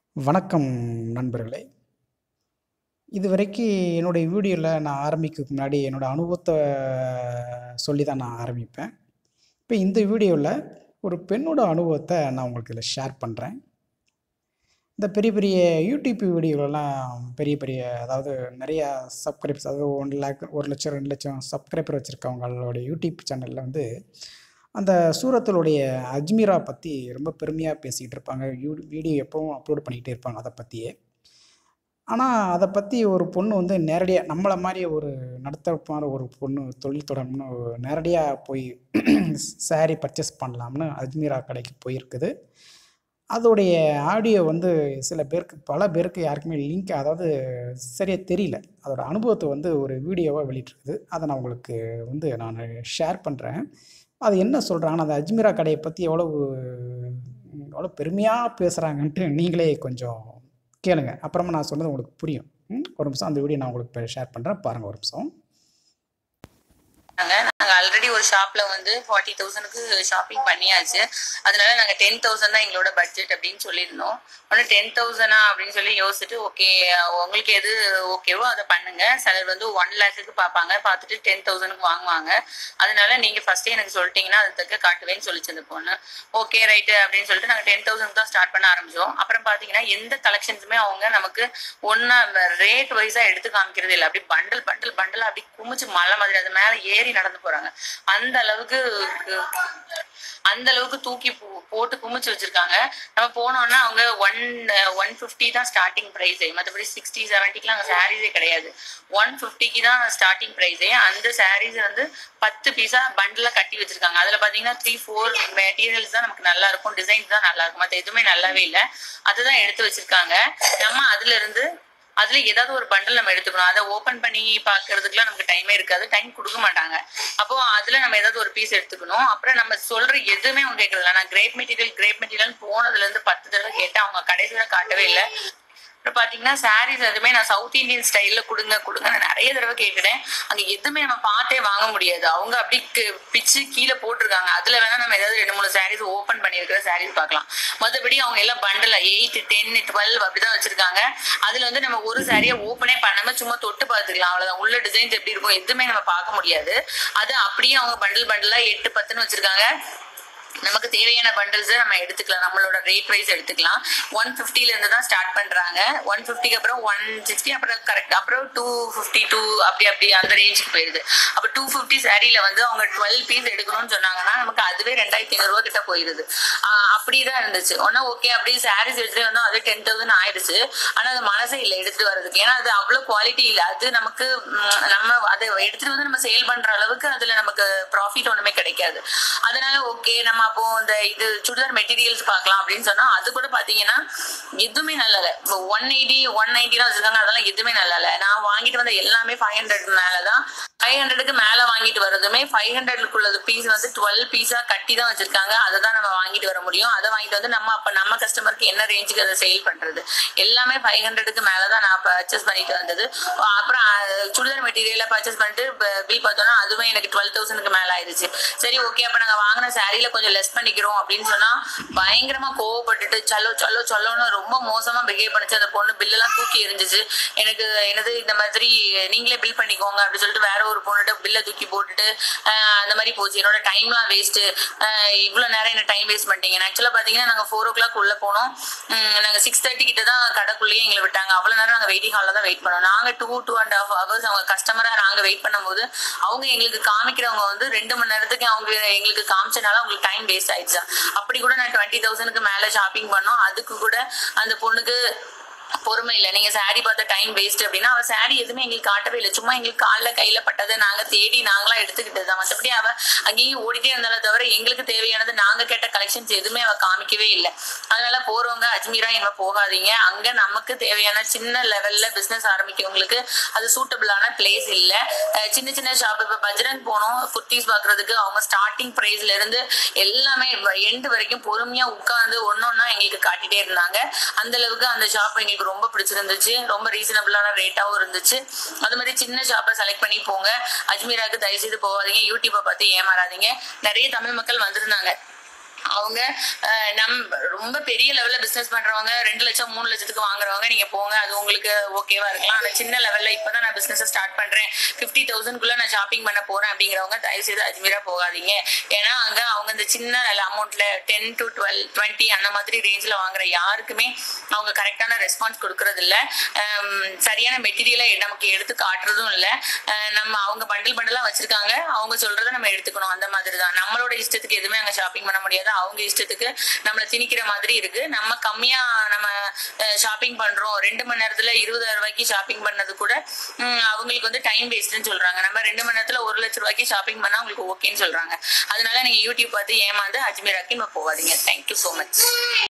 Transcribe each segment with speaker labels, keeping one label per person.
Speaker 1: வணக்கம் நண்பர்களே இதுவரைக்கு என்னுடைய வீடியோவில் நான் ஆரம்பிக்கிறதுக்கு முன்னாடி என்னோடய அனுபவத்தை சொல்லி தான் நான் ஆரம்பிப்பேன் இப்போ இந்த வீடியோவில் ஒரு பெண்ணோட அனுபவத்தை நான் உங்களுக்கு இதில் ஷேர் பண்ணுறேன் இந்த பெரிய பெரிய யூடியூப் வீடியோலலாம் பெரிய பெரிய அதாவது நிறையா சப்ஸ்கிரைப்ஸ் அதாவது ஒன் லேக் ஒரு லட்சம் ரெண்டு லட்சம் சப்ஸ்கிரைபர் வச்சுருக்கவங்களோட யூடியூப் சேனலில் வந்து அந்த சூரத்துடைய அஜ்மீரா பற்றி ரொம்ப பெருமையாக பேசிக்கிட்டு இருப்பாங்க யூ வீடியோ எப்பவும் அப்லோட் பண்ணிக்கிட்டே இருப்பாங்க அதை பற்றியே ஆனால் அதை பற்றி ஒரு பொண்ணு வந்து நேரடியாக நம்மளை மாதிரி ஒரு நடத்தப்பான ஒரு பொண்ணு தொழில் தொடரணும்னு நேரடியாக போய் saree பர்ச்சேஸ் பண்ணலாம்னு அஜ்மீரா கடைக்கு போயிருக்குது அதோடைய ஆடியோ வந்து சில பேருக்கு பல பேருக்கு யாருக்குமே லிங்க் அதாவது சரியாக தெரியல அதோட அனுபவத்தை வந்து ஒரு வீடியோவாக வெளியிட்டிருக்குது அதை நான் உங்களுக்கு வந்து நான் ஷேர் பண்ணுறேன் அது என்ன சொல்கிறாங்கன்னா அந்த அஜ்மீரா கடையை பற்றி எவ்வளவு எவ்வளோ பெருமையாக பேசுகிறாங்கன்ட்டு நீங்களே கொஞ்சம் கேளுங்க அப்புறமா நான் சொன்னது உங்களுக்கு புரியும் ம்? ஒரு நிமிஷம் அந்த வீடியோ நான் உங்களுக்கு ஷேர் பண்ணுறேன் பாருங்கள் ஒரு நிமிஷம்
Speaker 2: நாங்க நாங்க ஆல்ரெடி ஒரு ஷாப்ல வந்து ஃபார்ட்டி தௌசண்ட்க்கு ஷாப்பிங் பண்ணியாச்சு அதனால நாங்க டென் தௌசண்ட் தான் எங்களோட பட்ஜெட் அப்படின்னு சொல்லியிருந்தோம் ஒன்று டென் தௌசண்டா அப்படின்னு சொல்லி யோசிச்சுட்டு ஓகே உங்களுக்கு எது ஓகேவோ அதை பண்ணுங்க சிலர் வந்து ஒன் லேக்குக்கு பார்ப்பாங்க பார்த்துட்டு டென் தௌசண்ட்க்கு வாங்குவாங்க அதனால நீங்க ஃபர்ஸ்டே எனக்கு சொல்லிட்டீங்கன்னா அது தக்க காட்டுவேன்னு சொல்லிச்சு அந்த பொண்ணு ஓகே ரைட்டு அப்படின்னு சொல்லிட்டு நாங்கள் டென் தௌசண்ட் தான் ஸ்டார்ட் பண்ண ஆரம்பிச்சோம் அப்புறம் பார்த்தீங்கன்னா எந்த கலெக்ஷன்ஸுமே அவங்க நமக்கு ஒன்னா ரேட் வைஸா எடுத்து காமிக்கிறது இல்லை அப்படி பண்டல் பண்டல் பண்டல் அப்படி குமிச்சு மலை மாதிரி அது மேல ஏறி நடந்து போறாங்க அந்த அளவுக்கு அந்த அளவுக்கு தூக்கி போ- போட்டு குமிச்சு வச்சிருக்காங்க நம்ம போனோம்னா அவங்க ஒன் ஒன் ஃபிஃப்டி தான் ஸ்டார்டிங் ப்ரைஸே மற்றபடி சிக்ஸ்டி செவன்ட்டிக்குலாம் அங்கே சாரீஸே கிடையாது ஒன் ஃபிஃப்டிக்கு தான் ஸ்டார்டிங் ப்ரைஸே அந்த சாரீஸ் வந்து பத்து பீஸா பண்டில் கட்டி வச்சிருக்காங்க அதில் பார்த்தீங்கன்னா த்ரீ ஃபோர் மெட்டீரியல்ஸ் தான் நமக்கு நல்லா இருக்கும் டிசைன்ஸ் தான் நல்லா இருக்கும் மற்ற எதுவுமே நல்லாவே இல்லை அதுதான் எடுத்து வச்சிருக்காங்க நம்ம அதுல இருந்து அதுல ஏதாவது ஒரு பண்டல் நம்ம எடுத்துக்கணும் அதை ஓபன் பண்ணி பாக்குறதுக்குலாம் நமக்கு டைமே இருக்காது டைம் கொடுக்க மாட்டாங்க அப்போ அதுல நம்ம ஏதாவது ஒரு பீஸ் எடுத்துக்கணும் அப்புறம் நம்ம சொல்ற எதுவுமே அவங்க கேட்கல நான் கிரேப் மெட்டீரியல் கிரேப் மெட்டீரியல் போனதுல இருந்து பத்து தடவை கேட்டேன் அவங்க கடைசியில காட்டவே இல்லை அப்புறம் பாத்தீங்கன்னா சாரீஸ் எதுவுமே நான் சவுத் இந்தியன் ஸ்டைல்ல கொடுங்க கொடுங்க நான் நிறைய தடவை கேட்டுட்டேன் அங்க எதுவுமே நம்ம பார்த்தே வாங்க முடியாது அவங்க அப்படி கு- பிச்சு கீழே போட்டிருக்காங்க அதுல வேணா நம்ம ஏதாவது ரெண்டு மூணு சாரீஸ் ஓபன் பண்ணியிருக்கிற சாரீஸ் பார்க்கலாம் மற்றபடி அவங்க எல்லாம் பண்டல் எயிட் டென் டுவெல் அப்படிதான் வச்சிருக்காங்க அதுல வந்து நம்ம ஒரு சாரியை ஓப்பனே பண்ணாம சும்மா தொட்டு பார்த்துக்கலாம் அவ்வளவுதான் உள்ள டிசைன்ஸ் எப்படி இருக்கும் எதுவுமே நம்ம பார்க்க முடியாது அது அப்படியே அவங்க பண்டில் பண்டலா எட்டு பத்துன்னு வச்சிருக்காங்க நமக்கு தேவையான பண்டில்ஸ் நம்ம எடுத்துக்கலாம் நம்மளோட ரேட் வைஸ் எடுத்துக்கலாம் ஒன் ல இருந்து தான் ஸ்டார்ட் பண்றாங்க ஒன் ஃபிஃப்டிக்கு அப்புறம் ஒன் சிக்ஸ்டி அப்புறம் கரெக்ட் அப்புறம் டூ ஃபிஃப்டி டூ அப்படி அப்படி அந்த ரேஞ்சுக்கு போயிருது அப்போ டூ ஃபிஃப்டி சாரியில வந்து அவங்க டுவெல் பீஸ் எடுக்கணும்னு சொன்னாங்கன்னா நமக்கு அதுவே ரெண்டாயிரத்தி ஐநூறுரூவா கிட்ட போயிருது ஆஹ் அப்படிதான் இருந்துச்சு ஒன்னா ஓகே அப்படியே சாரீஸ் எடுத்துட்டு வந்தோம் அது டென் தௌசண்ட் ஆயிடுச்சு ஆனா அது மனசே இல்லை எடுத்துட்டு வர்றதுக்கு ஏன்னா அது அவ்வளவு குவாலிட்டி இல்லை அது நமக்கு ம், நம்ம அதை எடுத்துட்டு வந்து நம்ம சேல் பண்ற அளவுக்கு அதுல நமக்கு ப்ராஃபிட் ஒண்ணுமே கிடைக்காது அதனால ஓகே நம்ம அப்போ இந்த இது சுடிதார் மெட்டீரியல்ஸ் பார்க்கலாம் அப்படின்னு சொன்னா அது கூட பாத்தீங்கன்னா எதுவுமே நல்லா இல்லை இப்போ ஒன் எயிட்டி ஒன் நைன்டி தான் வச்சிருக்காங்க அதெல்லாம் எதுவுமே நல்லா இல்லை நான் வாங்கிட்டு வந்த எல்லாமே ஃபைவ் ஹண்ட்ரட் மேலதான் ஃபைவ் ஹண்ட்ரடுக்கு மேல வாங்கிட்டு வர்றதுமே ஃபைவ் ஹண்ட்ரட்க்குள்ளது பீஸ் வந்து டுவெல் பீஸா கட்டி தான் வச்சிருக்காங்க அதை தான் நம்ம வாங்கிட்டு வர முடியும் அதை வாங்கிட்டு வந்து நம்ம அப்ப நம்ம கஸ்டமருக்கு என்ன ரேஞ்சுக்கு அதை சேல் பண்றது எல்லாமே ஃபைவ் ஹண்ட்ரடுக்கு மேல தான் நான் பர்ச்சேஸ் பண்ணிட்டு வந்தது அப்புறம் அஹ், சுடிதார் மெட்டீரியல பர்ச்சேஸ் பண்ணிட்டு பில் பார்த்தோம்னா அதுவே எனக்கு டுவெல் தௌசண்ட்க்கு மேல ஆயிடுச்சு சரி ஓகே அப்ப நாங்க வாங்கின சாரியில கொஞ்சம் லெஸ் பண்ணிக்கிறோம் அப்படின்னு சொன்னா பயங்கரமா கோவப்பட்டுட்டு சல்லோ சல்லோ சொல்லோன்னு ரொம்ப மோசமா பிஹேவ் பண்ணிச்சு அந்த பொண்ணு பில்லெல்லாம் தூக்கி எரிஞ்சிச்சு எனக்கு என்னது இந்த மாதிரி நீங்களே பில் பண்ணிக்கோங்க அப்படின்னு சொல்லிட்டு வேற ஒரு பொண்ணுகிட்ட பில்லை தூக்கி போட்டுட்டு ஆஹ், அந்த மாதிரி போச்சு என்னோட டைம்லாம் வேஸ்ட்டு இவ்வளோ நேரம் என்ன டைம் வேஸ்ட் பண்ணிட்டீங்க ஆக்சுவலாக பார்த்தீங்கன்னா நாங்கள் ஃபோர் ஓ கிளாக் உள்ள போனோம் நாங்கள் சிக்ஸ் தேர்ட்டி கிட்ட தான் கடைக்குள்ளேயே எங்களை விட்டாங்க அவ்வளோ நேரம் நாங்கள் வெயிட்டிங் ஹாலில் தான் வெயிட் பண்ணோம் நாங்கள் two two and half hours அவங்க கஸ்டமராக நாங்கள் வெயிட் பண்ணும்போது அவங்க எங்களுக்கு காமிக்கிறவங்க வந்து ரெண்டு மணி நேரத்துக்கு அவங்க எங்களுக்கு காமிச்சனால அவங்களுக்கு டைம் வேஸ்ட் ஆயிடுச்சு அப்படி கூட நான் டுவெண்ட்டி தௌசண்ட்க்கு மேலே ஷாப்பிங் பண்ணோம் அதுக்கு கூட அந்த பொண்ணுக்கு பொறுமை இல்லை நீங்க saree பார்த்த டைம் வேஸ்ட் அப்படின்னா அவ saree எதுவுமே எங்களுக்கு காட்டவே இல்லை சும்மா எங்களுக்கு கால்ல கையில பட்டதை நாங்க தேடி நாங்களா எடுத்துக்கிட்டது தான் மற்றபடி அவ அங்கேயும் ஓடிட்டே இருந்தாலே தவிர எங்களுக்கு தேவையானது நாங்க கேட்ட கலெக்ஷன்ஸ் எதுவுமே அவ காமிக்கவே இல்லை அதனால போறவங்க அஜ்மீரா இனிமே போகாதீங்க அங்க நமக்கு தேவையான சின்ன லெவல்ல பிசினஸ் ஆரம்பிக்கிறவங்களுக்கு அது சூட்டபிளான பிளேஸ் இல்ல அஹ் சின்ன சின்ன ஷாப் இப்ப பஜ்ரங் போனோம் குர்த்திஸ் பாக்குறதுக்கு அவங்க ஸ்டார்டிங் பிரைஸ்ல இருந்து எல்லாமே எண்டு வரைக்கும் பொறுமையா உட்கார்ந்து ஒன்னொன்னா எங்களுக்கு காட்டிட்டே இருந்தாங்க அந்த அளவுக்கு அந்த ஷாப் எங்களுக்கு ரொம்ப பிடிச்சிருந்துச்சு ரொம்ப ரீசனபிளான ரேட்டாவும் இருந்துச்சு அது மாதிரி சின்ன ஷாப்பை செலக்ட் பண்ணி போங்க அஜ்மீராக்கு தயவு செய்து போகாதீங்க யூடியூப்பை பார்த்து ஏமாறாதீங்க நிறைய தமிழ் மக்கள் வந்திருந்தாங்க அவங்க அஹ், நம் ரொம்ப பெரிய லெவல்ல பிசினஸ் பண்றவங்க ரெண்டு லட்சம் மூணு லட்சத்துக்கு வாங்குறவங்க நீங்க போங்க அது உங்களுக்கு ஓகேவா இருக்கலாம் ஆனா சின்ன லெவல்ல இப்பதான் நான் பிசினஸ் ஸ்டார்ட் பண்றேன் பிப்டி தௌசண்ட்குள்ள நான் ஷாப்பிங் பண்ண போறேன் அப்படிங்கிறவங்க தயவு செய்து அஜ்மீரா போகாதீங்க ஏன்னா அங்க அவங்க இந்த சின்ன அமௌண்ட்ல டென் டு டுவெல் டுவெண்ட்டி அந்த மாதிரி ரேஞ்சில் வாங்குற யாருக்குமே அவங்க கரெக்டான ரெஸ்பான்ஸ் கொடுக்கறது இல்ல ஹம், சரியான மெட்டீரியலை நமக்கு எடுத்து காட்டுறதும் இல்ல அஹ், நம்ம அவங்க பண்டில் பண்டலா வச்சிருக்காங்க அவங்க சொல்றதை நம்ம எடுத்துக்கணும் அந்த மாதிரி தான் நம்மளோட இஷ்டத்துக்கு எதுவுமே அங்க ஷாப்பிங் பண்ண முடியாது அவங்க இஷ்டத்துக்கு நம்மள திணிக்கிற மாதிரி இருக்கு நம்ம கம்மியா நம்ம ஷாப்பிங் பண்றோம் ரெண்டு மணி நேரத்துல இருபதாயிரம் ரூபாய்க்கு ஷாப்பிங் பண்ணது கூட ஹம், அவங்களுக்கு வந்து டைம் வேஸ்ட்னு சொல்றாங்க நம்ம ரெண்டு மணி நேரத்துல ஒரு லட்சம் ரூபாய்க்கு ஷாப்பிங் பண்ணா உங்களுக்கு ஓகேன்னு சொல்றாங்க அதனால நீங்க யூடியூப் பார்த்து ஏமாந்து அஜ்மீராக்கு நம்ம போகாதீங்க தேங்க்யூ ஸோ மச்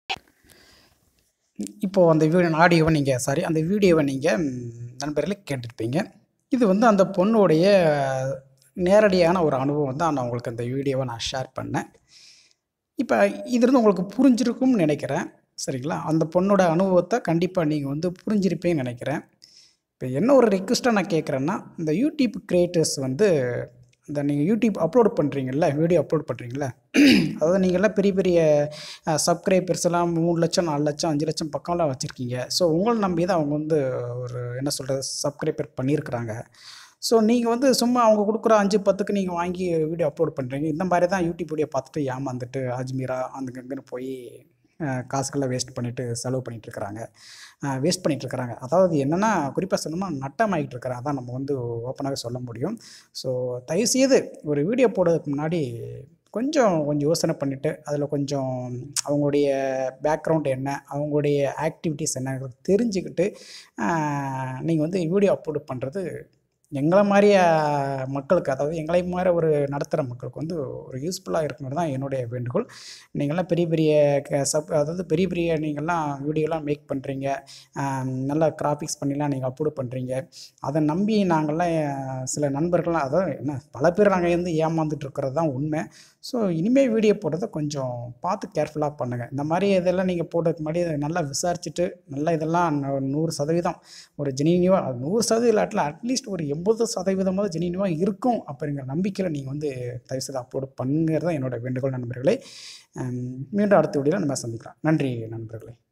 Speaker 1: இப்போது அந்த வீடியோ ஆடியோவை நீங்கள் சாரி அந்த வீடியோவை நீங்கள் நண்பர்களே கேட்டிருப்பீங்க இது வந்து அந்த பொண்ணுடைய நேரடியான ஒரு அனுபவம் தான் நான் உங்களுக்கு அந்த வீடியோவை நான் ஷேர் பண்ணேன் இப்போ இதிலிருந்து உங்களுக்கு புரிஞ்சிருக்கும்னு நினைக்கிறேன் சரிங்களா அந்த பொண்ணோட அனுபவத்தை கண்டிப்பாக நீங்கள் வந்து புரிஞ்சிருப்பேன்னு நினைக்கிறேன் இப்போ என்ன ஒரு ரெக்வஸ்ட்டாக நான் கேட்குறேன்னா இந்த யூடியூப் கிரியேட்டர்ஸ் வந்து இந்த நீங்கள் யூடியூப் அப்லோட் பண்ணுறீங்கல்ல வீடியோ அப்லோட் பண்ணுறீங்களா அதாவது நீங்கள்லாம் பெரிய பெரிய சப்ஸ்கிரைபர்ஸ் எல்லாம் மூணு லட்சம் நாலு லட்சம் அஞ்சு லட்சம் பக்கம்லாம் வச்சுருக்கீங்க ஸோ உங்களை நம்பி தான் அவங்க வந்து ஒரு என்ன சொல்கிறது சப்ஸ்கிரைபர் பண்ணியிருக்கிறாங்க ஸோ நீங்கள் வந்து சும்மா அவங்க கொடுக்குற அஞ்சு பத்துக்கு நீங்கள் வாங்கி வீடியோ அப்லோட் பண்ணுறீங்க இந்த மாதிரி தான் யூடியூப் வீடியோ பார்த்துட்டு ஏமாந்துட்டு அஜ்மீரா அந்த இங்கன்னு போய் அஹ், காசுக்கெல்லாம் வேஸ்ட் பண்ணிவிட்டு செலவு பண்ணிட்டு இருக்கிறாங்க வேஸ்ட் பண்ணிட்டு இருக்கிறாங்க அதாவது என்னென்னா குறிப்பாக சொல்லணும்னா நட்டமாகிட்டு இருக்கிறாங்க அதான் நம்ம வந்து ஓப்பனாகவே சொல்ல முடியும் ஸோ தயவுசெய்து ஒரு வீடியோ போடுறதுக்கு முன்னாடி கொஞ்சம் கொஞ்சம் யோசனை பண்ணிவிட்டு அதில் கொஞ்சம் அவங்களுடைய பேக்ரவுண்ட் என்ன அவங்களுடைய ஆக்டிவிட்டீஸ் என்ன தெரிஞ்சுக்கிட்டு நீங்கள் வந்து வீடியோ அப்லோட் பண்ணுறது எங்களை மாதிரிய மக்களுக்கு அதாவது எங்களை மாதிரி ஒரு நடத்துகிற மக்களுக்கு வந்து ஒரு யூஸ்ஃபுல்லாக இருக்கணும் தான் என்னுடைய வேண்டுகோள் நீங்கள்லாம் பெரிய பெரிய க- சப் அதாவது பெரிய பெரிய நீங்கள்லாம் வீடியோலாம் மேக் பண்ணுறீங்க நல்லா கிராஃபிக்ஸ் பண்ணிலாம் நீங்கள் அப்லோட் பண்ணுறீங்க அதை நம்பி நாங்கள்லாம் அஹ், சில நண்பர்கள்லாம் அதாவது என்ன பல பேர் நாங்கள் வந்து ஏமாந்துட்டு இருக்கிறது தான் உண்மை ஸோ இனிமேல் வீடியோ போடுறத கொஞ்சம் பார்த்து கேர்ஃபுல்லாக பண்ணுங்கள் இந்த மாதிரி இதெல்லாம் நீங்கள் போடுறதுக்கு முன்னாடி இதை நல்லா விசாரிச்சுட்டு நல்லா இதெல்லாம் நூ- நூறு சதவீதம் ஒரு ஜெனினியூவாக நூறு சதவீதம் இல்லாட்டில் அட்லீஸ்ட் ஒரு எண்பது சதவீதமாவது ஜெனினியூவாக இருக்கும் அப்படிங்கிற நம்பிக்கையில் நீங்கள் வந்து தயவுசெய்து அப்லோட் பண்ணுங்கிறது தான் என்னோட வேண்டுகோள் நண்பர்களே அம், மீண்டும் அடுத்த வீடியோவில் நம்ம சந்திக்கலாம் நன்றி நண்பர்களே